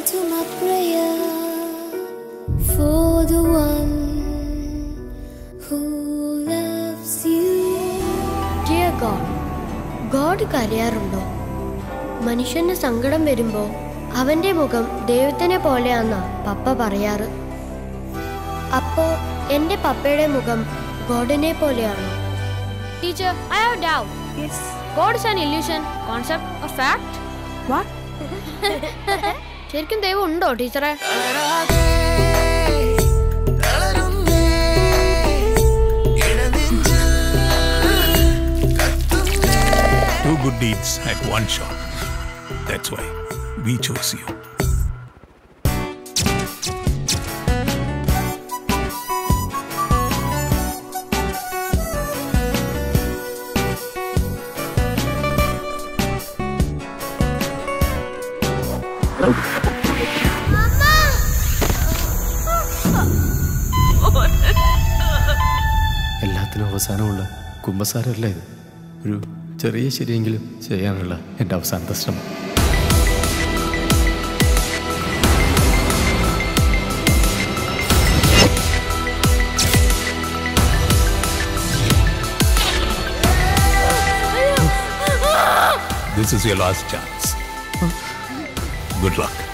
to my prayer for the one who loves you. Dear God God കരയാറുണ്ടോ മനുഷ്യന് സങ്കടം വരുമ്പോ അവന്റെ മുഖം ദൈവത്തിനെ പോലെയാന്നാ പപ്പ പറയാറ് അപ്പോ എന്റെ പപ്പയുടെ മുഖം ഗോഡിനെ പോലെയാണോ Teacher, I have a doubt. Yes. God is an illusion, concept, or fact? What? ശരിക്കും ദൈവം ഉണ്ടോ ടീച്ചറെ Two good deeds at one shot. That's why we chose you. എല്ലാത്തിനും അവസാനമുള്ള കുമ്പസാരമല്ല ഇത് ഒരു ചെറിയ ശരിയെങ്കിലും ചെയ്യാനുള്ള എൻ്റെ അവസാനത്തെ ശ്രമം This is your last chance. Good luck.